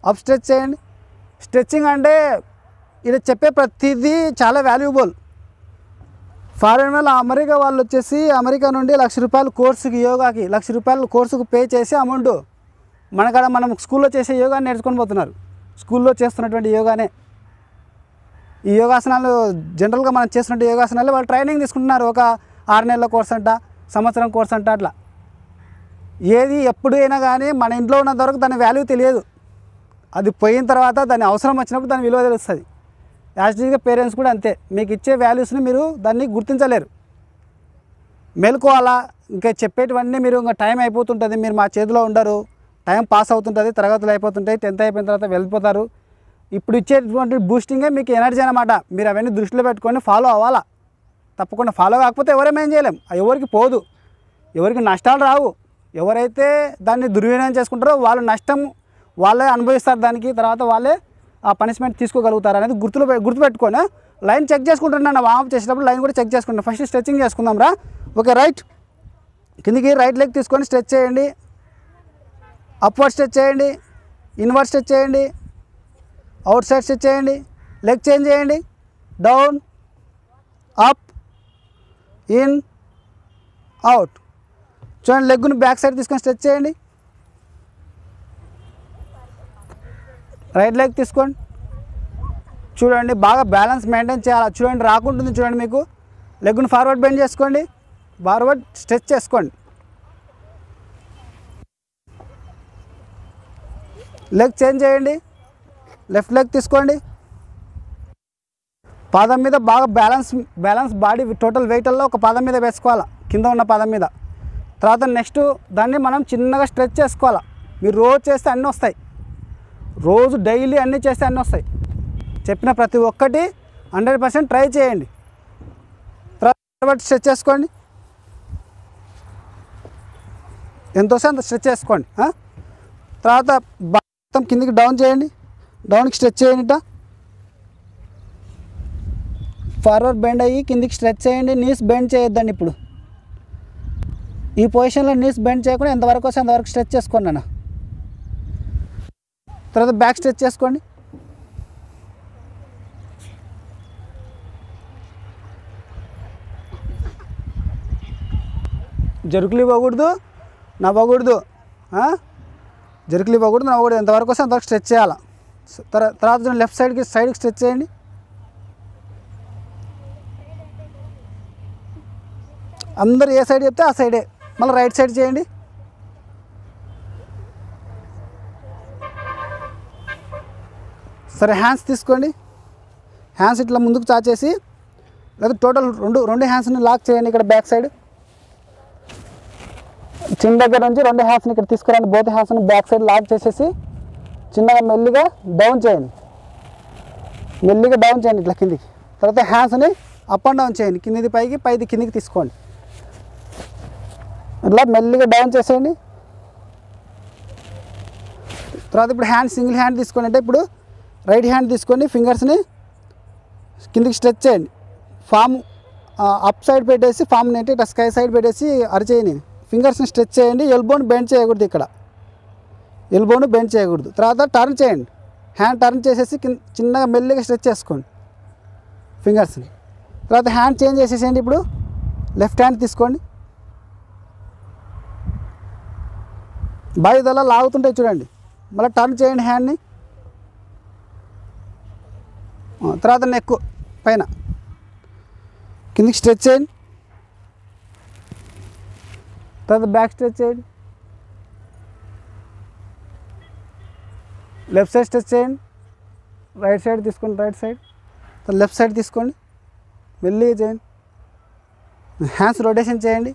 Up stretch చేయండి stretching అంటే ఇది చెప్పే ప్రతిదీ చాలా వాల్యుబుల్ ఫారెన్ వాళ్ళు అమెరికా వాళ్ళు వచ్చేసి అమెరికా నుండి లక్ష రూపాయలు కోర్సుకి యోగాకి లక్ష రూపాయలు కోర్సుకు పే చేసి అమౌంట్ మనకాడ మనం స్కూల్లో చేసే యోగాని నేర్చుకొని పోతున్నారు స్కూల్లో చేస్తున్నటువంటి యోగానే ఈ యోగాసనాలు జనరల్గా మనం చేస్తున్న యోగాసనాలు వాళ్ళు ట్రైనింగ్ తీసుకుంటున్నారు ఒక ఆరు నెలల కోర్స్ అంట సంవత్సరం కోర్స్ అంట అట్లా ఏది ఎప్పుడు అయినా కానీ మన ఇంట్లో ఉన్నంత వరకు దాని వాల్యూ తెలియదు అది పోయిన తర్వాత దాని అవసరం వచ్చినప్పుడు దాని విలువ తెలుస్తుంది యాక్చువల్గా పేరెంట్స్ కూడా అంతే మీకు ఇచ్చే వాల్యూస్ని మీరు దాన్ని గుర్తించలేరు మేలుకోవాలా ఇంకా చెప్పేటివన్నీ మీరు ఇంకా టైం అయిపోతుంటుంది మీరు మా చేతిలో ఉండరు టైం పాస్ అవుతుంటుంది తరగతులు అయిపోతుంటాయి టెన్త్ అయిపోయిన తర్వాత వెళ్ళిపోతారు ఇప్పుడు ఇచ్చేటువంటి బూస్టింగే మీకు ఎనర్జీ అనమాట మీరు అవన్నీ దృష్టిలో పెట్టుకొని ఫాలో అవ్వాలా తప్పకుండా ఫాలో కాకపోతే ఎవరేమేం చేయలేం ఎవరికి పోదు ఎవరికి నష్టాలు రావు ఎవరైతే దాన్ని దుర్వినియోగం చేసుకుంటారో వాళ్ళు నష్టం వాళ్ళే అనుభవిస్తారు దానికి తర్వాత వాళ్ళే ఆ పనిష్మెంట్ తీసుకోగలుగుతారు అనేది గుర్తులో పె- గుర్తుపెట్టుకొని లైన్ చెక్ చేసుకుంటున్నాను వామప్ చేసేటప్పుడు లైన్ కూడా చెక్ చేసుకుంటాను ఫస్ట్ స్ట్రెచ్చింగ్ చేసుకుందాం రా ఓకే రైట్ కిందికి రైట్ లెగ్ తీసుకొని స్ట్రెచ్ చేయండి అప్వర్డ్ స్ట్రెచ్ చేయండి ఇన్వర్డ్ స్ట్రెచ్ చేయండి అవుట్ సైడ్ స్ట్రెచ్ చేయండి లెగ్ చేంజ్ చేయండి డౌన్ అప్ ఇన్ అవుట్ చూడండి లెగ్ను బ్యాక్ సైడ్ తీసుకొని స్ట్రెచ్ చేయండి రైట్ లెగ్ తీసుకోండి చూడండి బాగా బ్యాలెన్స్ మెయింటైన్ చేయాలి చూడండి రాకుంటుంది చూడండి మీకు లెగ్ను ఫార్వర్డ్ బెండ్ చేసుకోండి ఫార్వర్డ్ స్ట్రెచ్ చేసుకోండి లెగ్ చేంజ్ చేయండి లెఫ్ట్ లెగ్ తీసుకోండి పాదం మీద బాగా balance balance body total weight అల్లో ఒక పాదం మీద వేసుకోవాలి కింద ఉన్న పాదం మీద తర్వాత నెక్స్ట్ దాన్ని మనం చిన్నగా స్ట్రెచ్ చేసుకోవాలి మీరు రోజు చేస్తే అన్నీ వస్తాయి రోజు డైలీ అన్నీ చేస్తే అన్నీ వస్తాయి చెప్పిన ప్రతి ఒక్కటి హండ్రెడ్ పర్సెంట్ ట్రై చేయండి తర్వాత స్ట్రెచ్ చేసుకోండి ఎంత వస్తే అంత స్ట్రెచ్ చేసుకోండి ఆ? తర్వాత బా- మొత్తం కిందికి డౌన్ చేయండి డౌన్కి స్ట్రెచ్ చేయండి ఇట్లా ఫార్వర్డ్ బెండ్ అయ్యి కిందికి స్ట్రెచ్ చేయండి నీస్ బెండ్ చేయొద్దండి ఇప్పుడు ఈ పొజిషన్లో నీస్ బెండ్ చేయకుండా ఎంతవరకు వస్తే అంతవరకు స్ట్రెచ్ చేసుకోండి అన్న తర్వాత బ్యాక్ స్ట్రెచ్ చేసుకోండి జరుకులు ఇవ్వకూడదు నవ్వకూడదు ఆ? జరుకులు ఇవ్వకూడదు నవ్వకూడదు ఎంతవరకు వస్తే అంతవరకు స్ట్రెచ్ చేయాలి స- తర్వా- తర్వాత లెఫ్ట్ సైడ్కి సైడ్కి స్ట్రెచ్ చేయండి అందరు ఏ సైడ్ చెప్తే ఆ సైడే మళ్ళీ రైట్ సైడ్ చేయండి సరే హ్యాండ్స్ తీసుకోండి హ్యాండ్స్ ఇట్లా ముందుకు చాచేసి లేదా టోటల్ రెండు రెండు హ్యాండ్స్ని లాక్ చేయండి ఇక్కడ బ్యాక్ సైడ్ చిన్న దగ్గర నుంచి రెండు హ్యాండ్స్ని ఇక్కడ తీసుకురండి బోత్ హ్యాండ్స్ని బ్యాక్ సైడ్ లాక్ చేసేసి చిన్నగా మెల్లిగా డౌన్ చేయండి మెల్లిగా డౌన్ చేయండి ఇట్లా కిందికి తర్వాత హ్యాండ్స్ని అప్ అండ్ డౌన్ చేయండి కిందిది పైకి పైది కిందికి తీసుకోండి ఇట్లా మెల్లిగా డౌన్ చేసేయండి తర్వాత ఇప్పుడు హ్యాండ్ సింగిల్ హ్యాండ్ తీసుకోండి అంటే ఇప్పుడు రైట్ హ్యాండ్ తీసుకొని ఫింగర్స్ని కిందికి స్ట్రెచ్ చేయండి ఫామ్ అప్ సైడ్ పెట్టేసి ఫామ్ని అంటే ఇట్లా స్కై సైడ్ పెట్టేసి అరిచేయండి ఫింగర్స్ని స్ట్రెచ్ చేయండి ఎల్బోని బెండ్ చేయకూడదు ఇక్కడ ఎల్బోను బెండ్ చేయకూడదు తర్వాత టర్న్ చేయండి హ్యాండ్ టర్న్ చేసేసి కింద చిన్నగా మెల్లిగా స్ట్రెచ్ చేసుకోండి ఫింగర్స్ని తర్వాత హ్యాండ్ చేంజ్ చేసేసేయండి ఇప్పుడు లెఫ్ట్ హ్యాండ్ తీసుకోండి బాయిదలా లాగుతుంటాయి చూడండి మళ్ళీ టర్న్ చేయండి హ్యాండ్ని ఆ, తర్వాత నెక్ పైన కిందికి స్ట్రెచ్ చేయండి తర్వాత బ్యాక్ స్ట్రెచ్ చేయండి లెఫ్ట్ సైడ్ స్ట్రెచ్ చేయండి రైట్ సైడ్ తీసుకోండి రైట్ సైడ్ తర్వాత లెఫ్ట్ సైడ్ తీసుకోండి మెల్లిగా చేయండి హ్యాండ్స్ రొటేషన్ చేయండి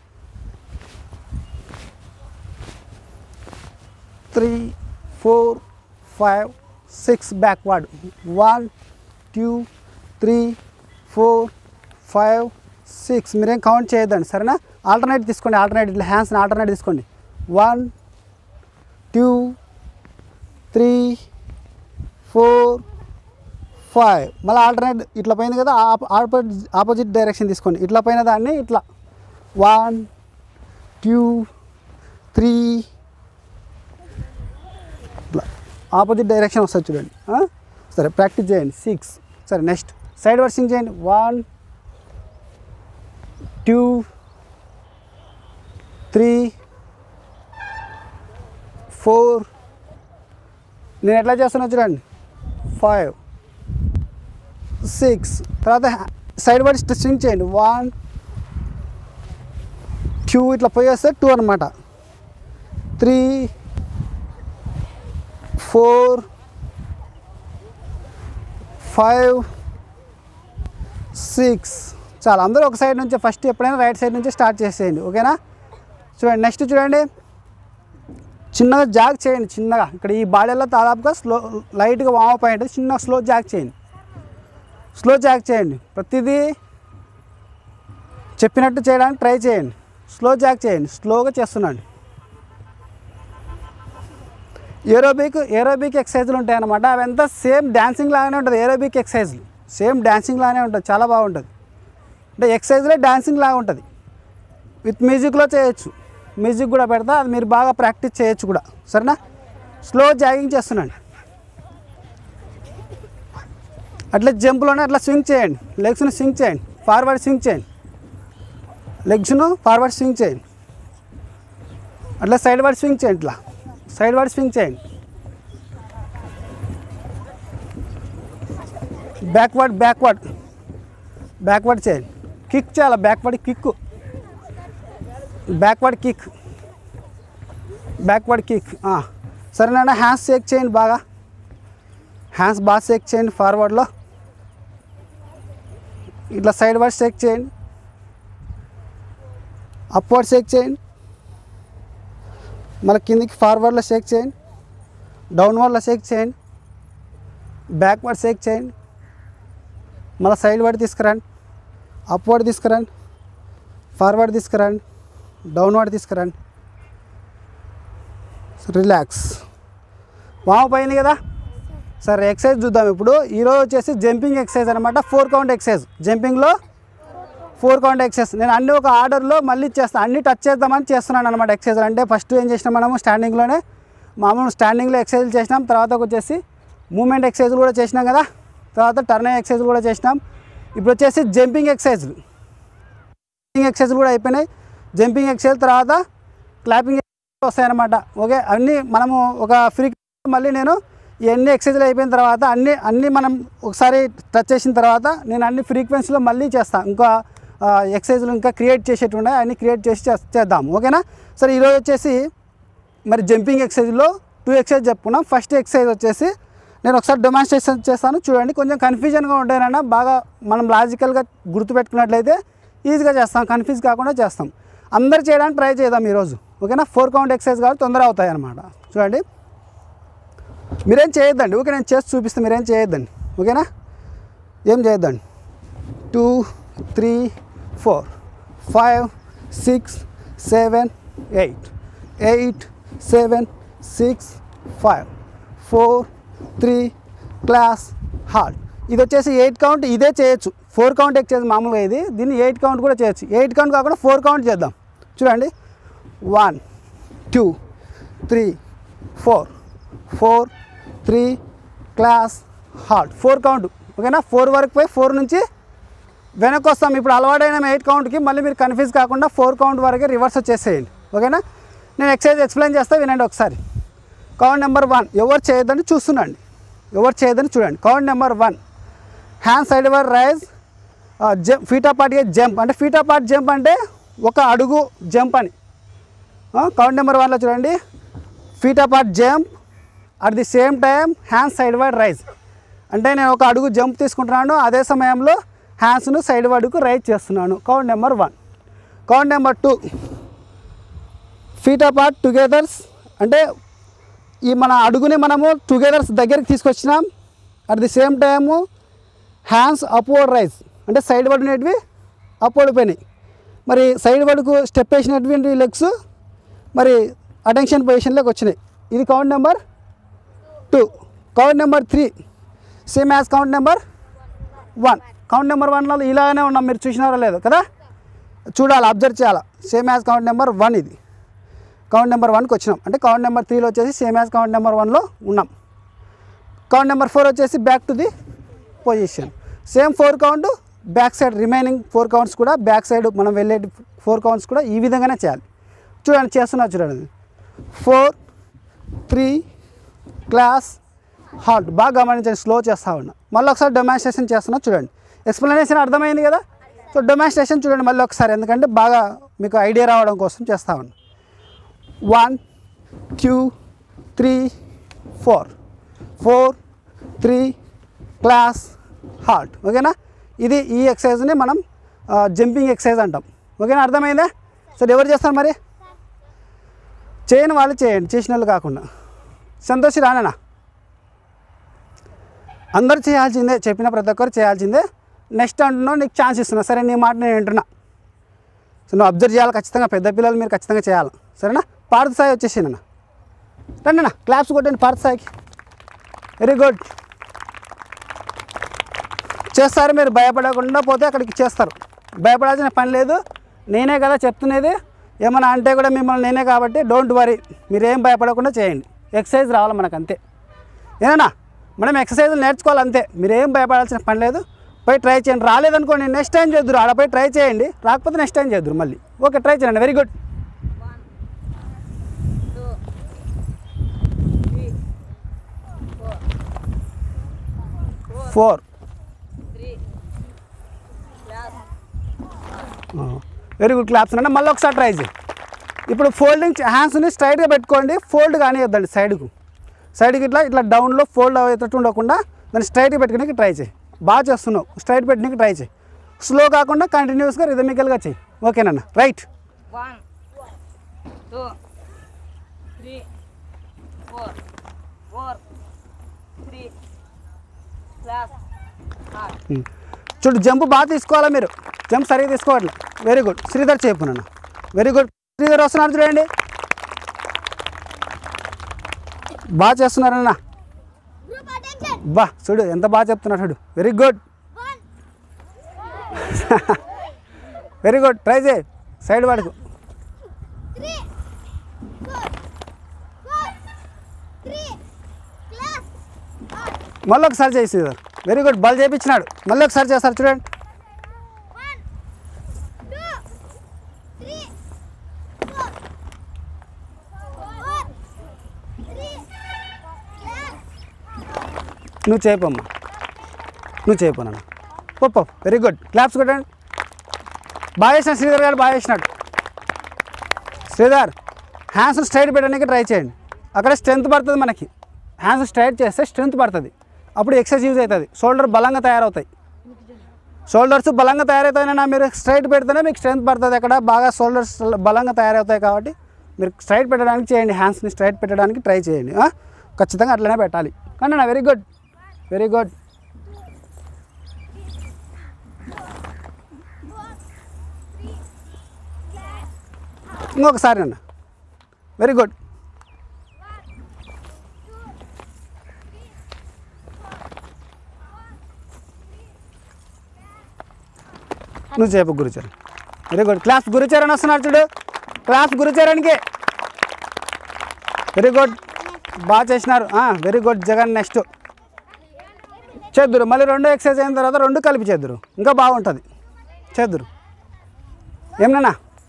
three four five six backward one two three four five six మీరేం కౌంట్ చేయొద్దండి సరేనా ఆల్టర్నేట్ తీసుకోండి ఆల్టర్నేట్ ఇట్లా హ్యాండ్స్ని ఆల్టర్నేట్ తీసుకోండి one two three four five మళ్ళీ ఆల్టర్నేట్ ఇట్లా పోయింది కదా ఆపోజిట్ ఆపోజిట్ డైరెక్షన్ తీసుకోండి ఇట్లా పోయిన దాన్ని ఇట్లా వన్ టూ త్రీ ఇట్లా ఆపోజిట్ డైరెక్షన్ వస్తుంది చూడండి ఆ? సరే ప్రాక్టీస్ చేయండి సిక్స్ సరే నెక్స్ట్ సైడ్ వర్సింగ్ చేయండి వన్ టూ త్రీ ఫోర్ నేను ఎట్లా చేస్తున్నా చూడండి ఫైవ్ సిక్స్ తర్వాత సైడ్ వర్డ్ స్వింగ్ చేయండి వన్ టూ ఇట్లా పోయేస్తే టూ అనమాట త్రీ ఫోర్ ఫైవ్ సిక్స్ చాలా అందరూ ఒక సైడ్ నుంచి ఫస్ట్ ఎప్పుడైనా రైట్ సైడ్ నుంచి స్టార్ట్ చేసేయండి ఓకేనా చూడండి నెక్స్ట్ చూడండి చిన్నగా జాగ్ చేయండి చిన్నగా ఇక్కడ ఈ బాడీలో దాదాపుగా స్లో లైట్గా వామ్ అయి ఉంటుంది చిన్నగా స్లో జాగ్ చేయండి స్లో జాగ్ చేయండి ప్రతిదీ చెప్పినట్టు చేయడానికి ట్రై చేయండి స్లో జాగ్ చేయండి స్లోగా చేస్తున్నాండి ఏరోబిక్ ఏరోబిక్ ఎక్సర్సైజులు ఉంటాయి అన్నమాట అవంతా సేమ్ డ్యాన్సింగ్ లాగానే ఉంటుంది ఏరోబిక్ ఎక్సర్సైజ్లు సేమ్ డ్యాన్సింగ్ లాగానే ఉంటుంది చాలా బాగుంటుంది అంటే ఎక్సర్సైజ్లో డ్యాన్సింగ్ లాగా ఉంటుంది విత్ మ్యూజిక్లో చేయొచ్చు మ్యూజిక్ కూడా పెడతా అది మీరు బాగా ప్రాక్టీస్ చేయొచ్చు కూడా సరేనా స్లో జాగింగ్ చేస్తున్నాండి అట్లా జంప్లోనే అట్లా స్వింగ్ చేయండి లెగ్స్ని స్వింగ్ చేయండి ఫార్వర్డ్ స్వింగ్ చేయండి లెగ్స్ను ఫార్వర్డ్ స్వింగ్ చేయండి అట్లా సైడ్ వర్డ్ స్వింగ్ చేయండి ఇట్లా సైడ్ వర్డ్ స్వింగ్ చేయండి బ్యాక్వర్డ్ బ్యాక్వర్డ్ బ్యాక్వర్డ్ చేయండి కిక్ చేయాలి backward kick backward kick backward kick సరేనా హ్యాండ్స్ షేక్ చేయండి బాగా హ్యాండ్స్ బాగా షేక్ చేయండి ఫార్వర్డ్లో ఇట్లా సైడ్ వర్డ్ షేక్ చేయండి అప్వర్డ్ షేక్ చేయండి మళ్ళీ కిందికి ఫార్వర్డ్లో షేక్ చేయండి డౌన్వర్డ్లో షేక్ చేయండి బ్యాక్వర్డ్ షేక్ చేయండి మళ్ళీ సైడ్ వర్డ్ తీసుకురండి అప్వర్డ్ తీసుకురండి ఫార్వర్డ్ తీసుకురండి డౌన్వర్డ్ తీసుకురండి రిలాక్స్ వామ పోయింది కదా సరే ఎక్సర్సైజ్ చూద్దాం ఇప్పుడు ఈరోజు వచ్చేసి జంపింగ్ ఎక్సర్సైజ్ అనమాట ఫోర్ కౌంట్ ఎక్సర్సైజ్ జంపింగ్లో ఫోర్ కౌంట్ ఎక్సర్సైజ్ నేను అన్ని ఒక ఆర్డర్లో మళ్ళీ చేస్తాను అన్ని టచ్ చేద్దామని చేస్తున్నాను అనమాట ఎక్సర్సైజ్ అంటే ఫస్ట్ ఏం చేసినాం మనము స్టాండింగ్లోనే మామూలు స్టాండింగ్లో ఎక్సర్సైజ్ చేసినాం తర్వాత వచ్చేసి మూమెంట్ ఎక్సర్సైజ్ కూడా చేసినాం కదా తర్వాత టర్న్ ఎక్సర్సైజ్ కూడా చేసినాం ఇప్పుడు వచ్చేసి జంపింగ్ ఎక్సర్సైజ్ జంపింగ్ ఎక్సర్సైజ్ కూడా అయిపోయినాయి జంపింగ్ ఎక్సర్సైజ్ తర్వాత క్లాపింగ్ వస్తాయన్నమాట ఓకే అన్నీ మనము ఒక ఫ్రీ మళ్ళీ నేను ఇవన్నీ ఎక్సర్సైజ్లు అయిపోయిన తర్వాత అన్ని అన్నీ మనం ఒకసారి టచ్ చేసిన తర్వాత నేను అన్ని ఫ్రీక్వెన్సీలో మళ్ళీ చేస్తాను ఇంకా ఎక్సర్సైజ్లు ఇంకా క్రియేట్ చేసేటి ఉన్నాయి అన్ని క్రియేట్ చేసి చేస్- చేద్దాం ఓకేనా సరే ఈరోజు వచ్చేసి మరి జంపింగ్ ఎక్సర్సైజ్లో టూ ఎక్సర్సైజ్ చెప్పుకున్నాం ఫస్ట్ ఎక్సర్సైజ్ వచ్చేసి నేను ఒకసారి డెమాన్స్ట్రేషన్ చేస్తాను చూడండి కొంచెం కన్ఫ్యూజన్గా ఉంటాయనన్నా బాగా మనం లాజికల్గా గుర్తుపెట్టుకున్నట్లయితే ఈజీగా చేస్తాం కన్ఫ్యూజ్ కాకుండా చేస్తాం అందరు చేయడానికి ట్రై చేద్దాం ఈరోజు ఓకేనా ఫోర్ కౌంట్ ఎక్సర్సైజ్ కాబట్టి తొందర అవుతాయి అన్నమాట చూడండి మీరేం చేయొద్దండి ఓకే నేను చేసి చూపిస్తే మీరేం చేయొద్దండి ఓకేనా ఏం చేయొద్దండి two three four five six seven eight eight seven six five four three class హార్ట్ ఇది వచ్చేసి ఎయిట్ కౌంట్ ఇదే చేయొచ్చు ఫోర్ కౌంట్ ఎక్చేది మామూలుగా ఇది దీన్ని ఎయిట్ కౌంట్ కూడా చేయొచ్చు ఎయిట్ కౌంట్ కాకుండా ఫోర్ కౌంట్ చేద్దాం చూడండి one two three four four three class హార్ట్ ఫోర్ కౌంట్ ఓకేనా ఫోర్ వరకు పోయి ఫోర్ నుంచి వెనక్కి వస్తాం ఇప్పుడు అలవాటైన ఎయిట్ కౌంట్కి మళ్ళీ మీరు కన్ఫ్యూజ్ కాకుండా ఫోర్ కౌంట్ వరకే రివర్స్ వచ్చేసేయండి ఓకేనా నేను ఎక్సైజ్ ఎక్స్ప్లెయిన్ చేస్తా వినండి ఒకసారి కౌంట్ నెంబర్ వన్ ఎవరు చేయొద్దని చూస్తున్నాండి ఎవరు చేయొద్దని చూడండి count number one hand sideward raise jump feet అపార్ట్గా జంప్ అంటే ఫీట్ అపార్ట్ జంప్ అంటే ఒక అడుగు జంప్ అని కౌంట్ నెంబర్ వన్లో చూడండి feet apart jump at the same time hands sideward raise అంటే నేను ఒక అడుగు జంప్ తీసుకుంటున్నాను అదే సమయంలో హ్యాండ్స్ను సైడ్ వర్డ్కు రైజ్ చేస్తున్నాను count number one count number two feet apart togethers అంటే ఈ మన అడుగుని మనము టుగెదర్స్ దగ్గరికి తీసుకొచ్చినాం at the same time hands upward raise అంటే సైడ్ పడినవి అప్వర్డ్ పోయినాయి మరి సైడ్ పడుకు స్టెప్ వేసినటువంటి లెగ్స్ మరి అటెన్షన్ పొజిషన్లోకి వచ్చినాయి ఇది count number two count number three same as count number one count number వన్లో ఇలానే ఉన్నాం మీరు చూసినారో లేదో కదా చూడాలి అబ్జర్వ్ చేయాలి same as count number one ఇది కౌంట్ నెంబర్ వన్కి వచ్చినాం అంటే కౌంట్ నెంబర్ త్రీలో వచ్చేసి సేమ్ యాజ్ కౌంట్ నెంబర్ వన్లో ఉన్నాం కౌంట్ నెంబర్ ఫోర్ వచ్చేసి back to the position same four count back side remaining four counts కూడా బ్యాక్ సైడ్ మనం వెళ్ళే ఫోర్ కౌంట్స్ కూడా ఈ విధంగానే చేయాలి చూడండి చేస్తున్నా చూడండి ఫోర్ త్రీ క్లాస్ హాల్ట్ బాగా గమనించండి స్లో చేస్తా ఉన్నా మళ్ళీ ఒకసారి డెమాన్స్ట్రేషన్ చేస్తున్నా చూడండి ఎక్స్ప్లెనేషన్ అర్థమైంది కదా సో డెమాన్స్ట్రేషన్ చూడండి మళ్ళీ ఒకసారి ఎందుకంటే బాగా మీకు ఐడియా రావడం కోసం చేస్తా ఉన్నా one two three four four three class halt ఓకేనా ఇది ఈ ఎక్సర్సైజ్ని మనం జంపింగ్ ఎక్సర్సైజ్ అంటాం ఓకేనా అర్థమైందా సరే ఎవరు చేస్తారు మరి చేయని వాళ్ళు చేయండి చేసిన వాళ్ళు కాకుండా సంతోషి రానా అందరు చేయాల్సిందే చెప్పిన ప్రతి ఒక్కరు చేయాల్సిందే నెక్స్ట్ అంటున్నావు నీకు ఛాన్స్ ఇస్తున్నా సరే నీ మాట నేను వింటున్నా సో నువ్వు అబ్జర్వ్ చేయాలి ఖచ్చితంగా పెద్ద పిల్లలు మీరు ఖచ్చితంగా చేయాలి సరేనా పార్థ సాయి వచ్చేసి నాన్న రండి అన్న క్లాప్స్ కొట్టండి పార్థ సాయికి వెరీ గుడ్ చేస్తారు మీరు భయపడకుండా పోతే అక్కడికి చేస్తారు భయపడాల్సిన పని లేదు నేనే కదా చెప్తున్నది ఏమన్నా అంటే కూడా మిమ్మల్ని నేనే కాబట్టి డోంట్ వరీ మీరేం భయపడకుండా చేయండి ఎక్సర్సైజ్ రావాలి మనకు అంతే ఏనా మనం ఎక్సర్సైజ్ నేర్చుకోవాలి అంతే మీరేం భయపడాల్సిన పని లేదు పోయి ట్రై చేయండి రాలేదనుకోండి నెక్స్ట్ టైం చేద్దరు ఆడ పోయి ట్రై చేయండి రాకపోతే నెక్స్ట్ టైం చేద్దరు మళ్ళీ ఓకే ట్రై చేయండి very good four very good claps అంటే మళ్ళీ ఒకసారి ట్రై చేయి ఇప్పుడు ఫోల్డింగ్ హ్యాండ్స్ని స్ట్రైట్గా పెట్టుకోండి ఫోల్డ్ కానియొద్దండి సైడ్కు సైడ్కి ఇట్లా ఇట్లా డౌన్లో ఫోల్డ్ అయ్యేటట్టు ఉండకుండా దాన్ని స్ట్రైట్గా పెట్టుకోడానికి ట్రై చేయి బాగా చేస్తున్నావు స్ట్రైట్ పెట్టడానికి ట్రై చేయి స్లో కాకుండా కంటిన్యూస్గా రిథమికల్గా చేయి ఓకేనన్న right One, two, three, four, four, three, class, hard. చూడు జంప్ బాగా తీసుకోవాలా మీరు జంప్ సరిగ్గా తీసుకోవట్లే వెరీ గుడ్ శ్రీధర్ చెప్పు నాన్న వెరీ గుడ్ శ్రీధర్ వస్తున్నారు చూడండి బాగా చేస్తున్నారన్న Group attention. బా చూడు ఎంత బాగా చెప్తున్నాడు చూడు very good One, very good try చేయి సైడ్ వాడుకు three, four, four, three, class, hard. మళ్ళీ ఒకసారి చేయి శ్రీధర్ వెరీ గుడ్ బల్ చేయించినాడు మళ్ళీ ఒకసారి చేస్తారు చూడండి One, two, three, four, four, three, class, నువ్వు చేయపమ్మా నువ్వు చేయపో నాన్న పో వెరీ గుడ్ క్లాప్స్ కొట్టండి బాగా చేసిన శ్రీధర్ గారు బాగా చేసినాడు శ్రీధర్ హ్యాండ్స్ స్ట్రైట్ పెట్టడానికి ట్రై చేయండి అక్కడ స్ట్రెంత్ పడుతుంది మనకి హ్యాండ్స్ స్ట్రైట్ చేస్తే స్ట్రెంత్ పడుతుంది అప్పుడు ఎక్సర్సైజ్ యూజ్ అవుతుంది షోల్డర్ బలంగా తయారవుతాయి షోల్డర్స్ బలంగా తయారవుతాయినా మీరు స్ట్రైట్ పెడితేనే మీకు స్ట్రెంత్ పడుతుంది అక్కడ బాగా షోల్డర్స్ బలంగా తయారవుతాయి కాబట్టి మీరు స్ట్రైట్ పెట్టడానికి చేయండి హ్యాండ్స్ని స్ట్రైట్ పెట్టడానికి ట్రై చేయండి ఆ? ఖచ్చితంగా అట్లనే పెట్టాలి కానీ నా వెరీ గుడ్ వెరీ గుడ్ ఇంకొకసారి అన్న వెరీ గుడ్ నువ్వు చెప్పు Gurucharan very good class Gurucharan వస్తున్నాడు చూడు క్లాస్ గురుచరణ్కి వెరీ గుడ్ బాగా చేసినారు వెరీ గుడ్ జగన్ నెక్స్ట్ చేద్దురు మళ్ళీ రెండు ఎక్సర్సైజ్ అయిన తర్వాత రెండు కలిపి చేద్దురు ఇంకా బాగుంటుంది చేద్దురు ఏమన్నా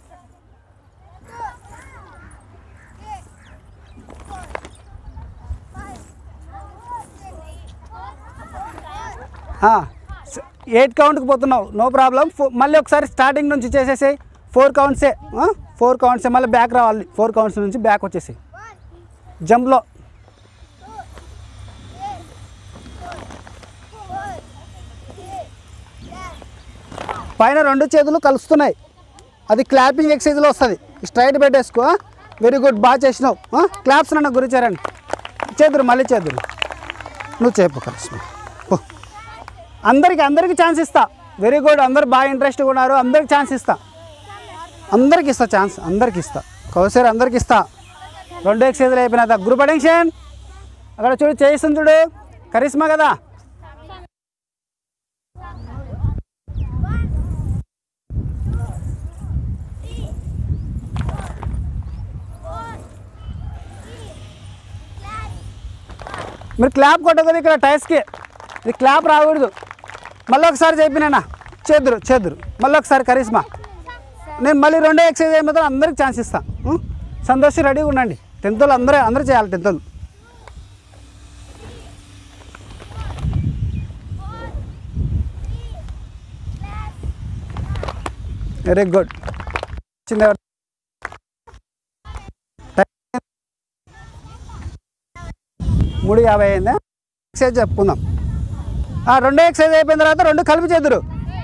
ఎయిట్ కౌంట్కి పోతున్నావు నో ప్రాబ్లం మళ్ళీ ఒకసారి స్టార్టింగ్ నుంచి చేసేసి ఫోర్ కౌంట్సే ఫోర్ కౌంట్సే మళ్ళీ బ్యాక్ రావాలి ఫోర్ కౌంట్స్ నుంచి బ్యాక్ వచ్చేసి జంప్లో పైన రెండు చేతులు కలుస్తున్నాయి అది క్లాపింగ్ ఎక్సైజ్లో వస్తుంది స్ట్రైట్ పెట్టేసుకో వెరీ గుడ్ బాగా చేసినావు క్లాప్స్ నన్ను గురిచారండి చేదురు మళ్ళీ చేదురు నువ్వు చెప్పు కృష్ణ పో. అందరికి అందరికి ఛాన్స్ ఇస్తా వెరీ గుడ్ అందరు బాగా ఇంట్రెస్ట్గా ఉన్నారు అందరికి ఛాన్స్ ఇస్తా అందరికి ఇస్తా ఛాన్స్ అందరికి ఇస్తా కౌసర్ అందరికి ఇస్తా రెండు ఎక్సైజ్లు అయిపోయినా గ్రూప్ అటెన్షన్ అక్కడ చూడు చేయిస్తుంది చూడు కరిస్మా కదా మీరు క్లాప్ కొట్టకూడదు ఇక్కడ టైర్స్కి ఇది క్లాప్ రాకూడదు మళ్ళీ ఒకసారి చెప్పినా చేద్దురు చేద్దురు మళ్ళీ ఒకసారి కరిస్మా నేను మళ్ళీ రెండో ఎక్సర్సైజ్ అయిన తర్వాత అందరికి ఛాన్స్ ఇస్తాను సంతోష్ రెడీగా ఉండండి టెన్త్ వాళ్ళు అందరూ అందరూ చేయాలి టెన్త్ వాళ్ళు వెరీ గుడ్ వచ్చింది ఎవరు? మూడు యాభై అయిందా ఎక్సైజ్ చెప్పుకుందాం ఆ, రెండో ఎక్సైజ్ అయిపోయిన తర్వాత రెండు కలిపి చేద్దరు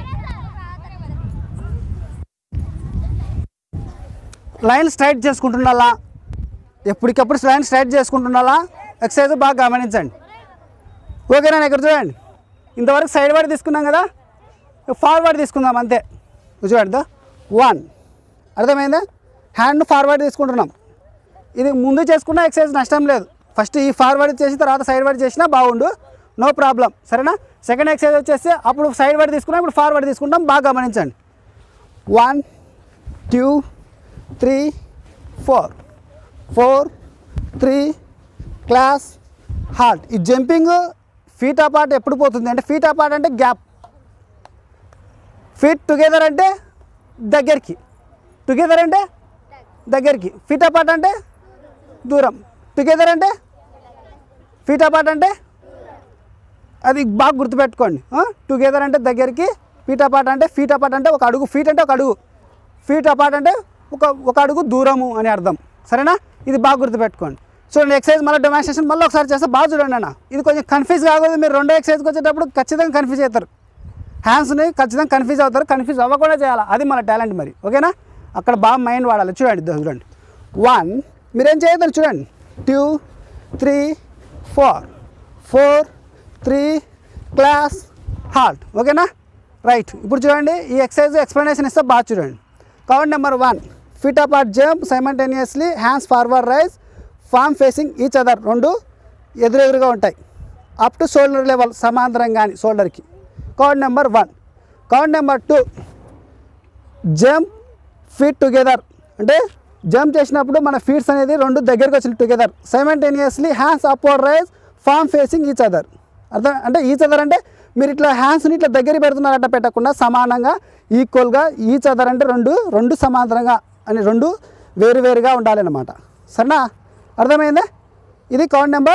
లైన్ స్ట్రైట్ చేసుకుంటుండాలా ఎప్పటికప్పుడు లైన్ స్ట్రైట్ చేసుకుంటుండాలా ఎక్సర్సైజ్ బాగా గమనించండి ఓకేనా ఇక్కడ చూడండి ఇంతవరకు సైడ్ వాడి తీసుకున్నాం కదా ఫార్వర్డ్ తీసుకుందాం అంతే చూడండి వన్ అర్థమైందా హ్యాండ్ ఫార్వర్డ్ తీసుకుంటున్నాం ఇది ముందు చేసుకున్న ఎక్సర్సైజ్ నష్టం లేదు ఫస్ట్ ఈ ఫార్వర్డ్ చేసి తర్వాత సైడ్ వర్డ్ చేసినా బాగుండు నో ప్రాబ్లం సరేనా సెకండ్ ఎక్సర్సైజ్ వచ్చేసి అప్పుడు సైడ్ వర్డ్ తీసుకున్నాం ఇప్పుడు ఫార్వర్డ్ తీసుకుంటాం బాగా గమనించండి one two three four four three class halt ఈ జంపింగ్ ఫీట్ అపార్ట్ ఎప్పుడు పోతుంది అంటే ఫీట్ అపార్ట్ అంటే గ్యాప్ ఫీట్ టుగెదర్ అంటే దగ్గరికి టుగెదర్ అంటే దగ్గరికి ఫీట్ అపార్ట్ అంటే దూరం టుగెదర్ అంటే ఫీట్ అపార్ట్ అంటే అది బాగా గుర్తుపెట్టుకోండి టుగెదర్ అంటే దగ్గరికి ఫీట్ అపార్ట్ అంటే ఫీట్ అపార్ట్ అంటే ఒక అడుగు ఫీట్ అంటే ఒక అడుగు ఫీట్ అపార్ట్ అంటే ఒక ఒక అడుగు దూరము అని అర్థం సరేనా ఇది బాగా గుర్తుపెట్టుకోండి చూడండి ఎక్సైజ్ మళ్ళీ డెమాన్స్ట్రేషన్ మళ్ళీ ఒకసారి చేస్తే బాగా చూడండి అన్న ఇది కొంచెం కన్ఫ్యూజ్ కాకూడదు మీరు రెండో ఎక్సైజ్కి వచ్చేటప్పుడు ఖచ్చితంగా కన్ఫ్యూజ్ అవుతారు హ్యాండ్స్ని ఖచ్చితంగా కన్ఫ్యూజ్ అవుతారు కన్ఫ్యూజ్ అవ్వకుండా చేయాలి అది మన టాలెంట్ మరి ఓకేనా అక్కడ బాగా మైండ్ వాడాలి చూడండి ఇదో చూడండి వన్ మీరేం చేయగలరు చూడండి two three four four three class halt ఓకేనా రైట్ ఇప్పుడు చూడండి ఈ ఎక్సర్సైజ్ ఎక్స్ప్లెనేషన్ ఇస్తే బాగా చూడండి count number one feet apart jump simultaneously hands forward raise form facing each other రెండు ఎదురెదురుగా ఉంటాయి అప్ టు షోల్డర్ లెవెల్ సమాంతరం కానీ షోల్డర్కి count number one count number two jump feet together అంటే జంప్ చేసినప్పుడు మన ఫీట్స్ అనేది రెండు దగ్గరికి వచ్చిన together simultaneously hands upward raise form facing each other అర్థం అంటే ఈచ్ అదర్ అంటే మీరు ఇట్లా హ్యాండ్స్ని ఇట్లా దగ్గర పెడుతున్నారట పెట్టకుండా సమానంగా ఈక్వల్గా ఈచ్ అదర్ అంటే రెండు రెండు సమాంతరంగా అని రెండు వేరువేరుగా ఉండాలన్నమాట సరేనా అర్థమైందా ఇది count number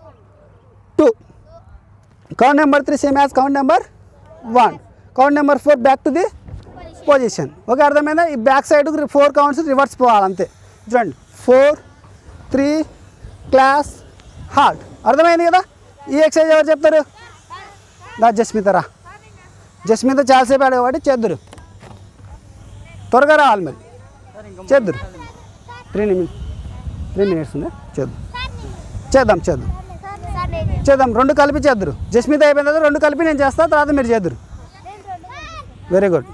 two count number three same as count number one count number four back to the position okay అర్థమైందా ఈ back side four counts reverse పోవాలి అంతే చూడండి ఫోర్ త్రీ క్లాస్ హార్ట్ అర్థమైంది కదా ఈ ఎక్సర్సైజ్ ఎవరు చెప్తారు దా జస్మిత రా జస్మిత చాలాసేపు ఆడే కాబట్టి చేద్దురు త్వరగా రావాలి మరి చేద్దురు త్రీ మినిట్స్ త్రీ మినిట్స్ ఉందా చేద్దాం చేద్దాం చేద్దాం సార్ నేను చేద్దాం రెండు కలిపి చేద్దరు జస్మిత అయిపోయిన తర్వాత రెండు కలిపి నేను చేస్తా తర్వాత మీరు చేద్దరు వెరీ గుడ్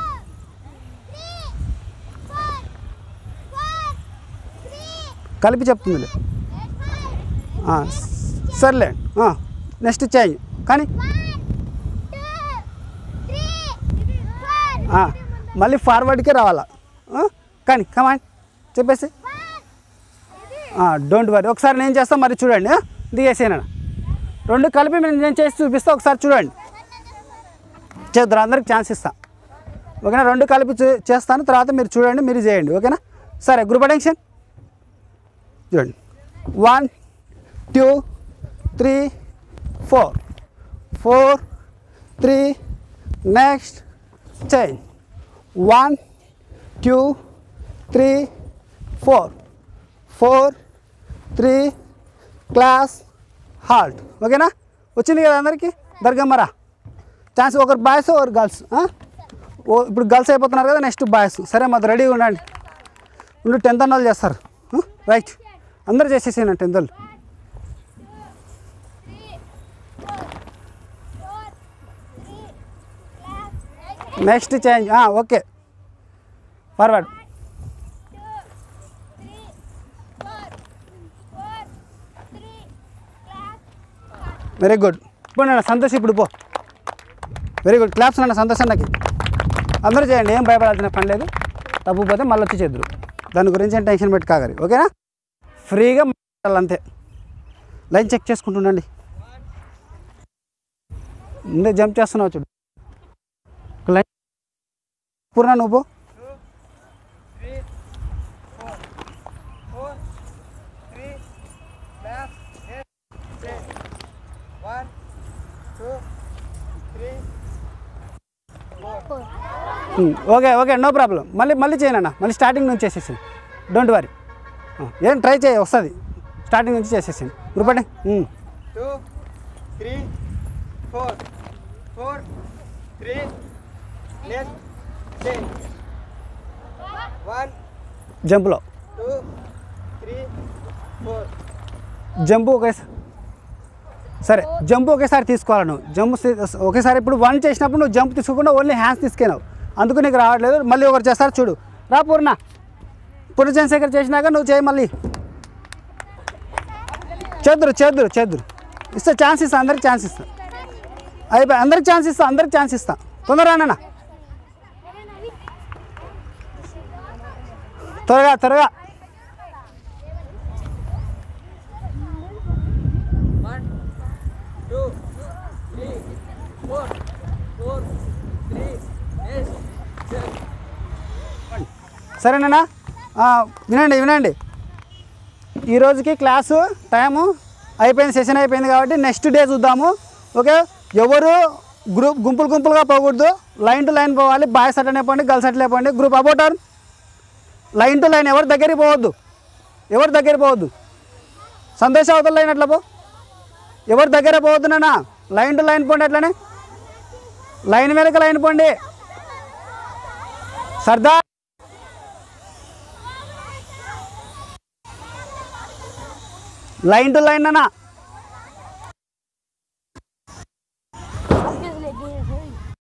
కలిపి చెప్తుందిలే ఆ, సర్లే నెక్స్ట్ చేంజ్ కానీ ఆ, మళ్ళీ ఫార్వర్డ్కే రావాలా ఆ, కానీ కమాండ్ చెప్పేసి డోంట్ వరీ ఒకసారి నేను చేస్తాను మరి చూడండి దిగేసేనా రెండు కలిపి నేను నేను చేసి చూపిస్తా ఒకసారి చూడండి చేద్దరు అందరికి ఛాన్స్ ఇస్తా ఓకేనా రెండు కలిపి చే- చేస్తాను తర్వాత మీరు చూడండి మీరు చేయండి ఓకేనా సరే గ్రూప్ అటెన్షన్ చూడండి one two three four four three next change one two three four four three class halt ఓకేనా వచ్చింది కదా అందరికీ దర్గమ్మరా ఛాన్స్ ఒకరు బాయ్స్ ఒకరు గర్ల్స్ ఓ ఇప్పుడు గర్ల్స్ అయిపోతున్నారు కదా నెక్స్ట్ బాయ్స్ సరే మాది రెడీగా ఉండండి ఉండు టెన్త్ అన్న వాళ్ళు చేస్తారు రైట్ అందరూ చేసేసేయండి టెన్త్ వాళ్ళు next change okay forward very good ఇప్పుడు నేను సంతోష్ ఇప్పుడు పో వెరీ గుడ్ క్లాప్స్ నన్ను సంతోషం నాకు అందరూ చేయండి ఏం భయపడాల్సిన పని లేదు తప్పుపోతే మళ్ళీ వచ్చి చేద్దరు దాని గురించి ఏం టెన్షన్ పెట్టి కాగరి ఓకేనా ఫ్రీగా మాట్లాడాలి అంతే లైన్ చెక్ చేసుకుంటుండండి ముందే జంప్ చేస్తున్నావు చూడు ఒక లైన్ పూర్ణ నువ్వు పో. Um, okay okay no problem మళ్ళీ మళ్ళీ చేయనన్న మళ్ళీ స్టార్టింగ్ నుంచి చేసేసి డోంట్ వరీ ఏం ట్రై చేయి వస్తుంది స్టార్టింగ్ నుంచి చేసేసి గురుపండి two three four four three next ten one జంప్లో టూ త్రీ ఫోర్ జంప్ ఒకేసారి సరే జంప్ ఒకేసారి తీసుకోవాలి నువ్వు జంప్ తీ- ఒకేసారి ఇప్పుడు వన్ చేసినప్పుడు నువ్వు జంప్ తీసుకోకుండా ఓన్లీ హ్యాండ్స్ తీసుకెళ్ళావు అందుకు నీకు రావట్లేదు మళ్ళీ ఒకరు చేస్తారు చూడు రా పూర్ణ పూర్ణ చంద్రశేఖర్ చేసినాక నువ్వు చేయి మళ్ళీ చేద్దురు చేద్దురు చేద్దురు ఇస్తా ఛాన్స్ ఇస్తా అందరికి ఛాన్స్ ఇస్తా అయిపోయి అందరికి ఛాన్స్ ఇస్తా అందరికి ఛాన్స్ ఇస్తా తొందరగా అన్న త్వరగా త్వరగా one two three four four three next seven సరేనా ఆ, వినండి వినండి ఈ రోజుకి క్లాసు టైము అయిపోయింది సెషన్ అయిపోయింది కాబట్టి నెక్స్ట్ డే చూద్దాము ఓకే ఎవరు గ్రూప్ గుంపులు గుంపులుగా పోకూడదు లైన్ టు లైన్ పోవాలి బాయ్స్ అట్లనే పోండి గర్ల్స్ అట్లనే పోండి group about turn line to line ఎవరి దగ్గరికి పోవద్దు ఎవరి దగ్గర పోవద్దు సందేశ అవతల లైన్ అట్లా పో ఎవరి దగ్గర పోవద్దు నాన్న లైన్ టు లైన్ పోండి అట్లనే లైన్ వెనక లైన్ పోండి సర్దార్ లైన్ టు లైన్ అన్న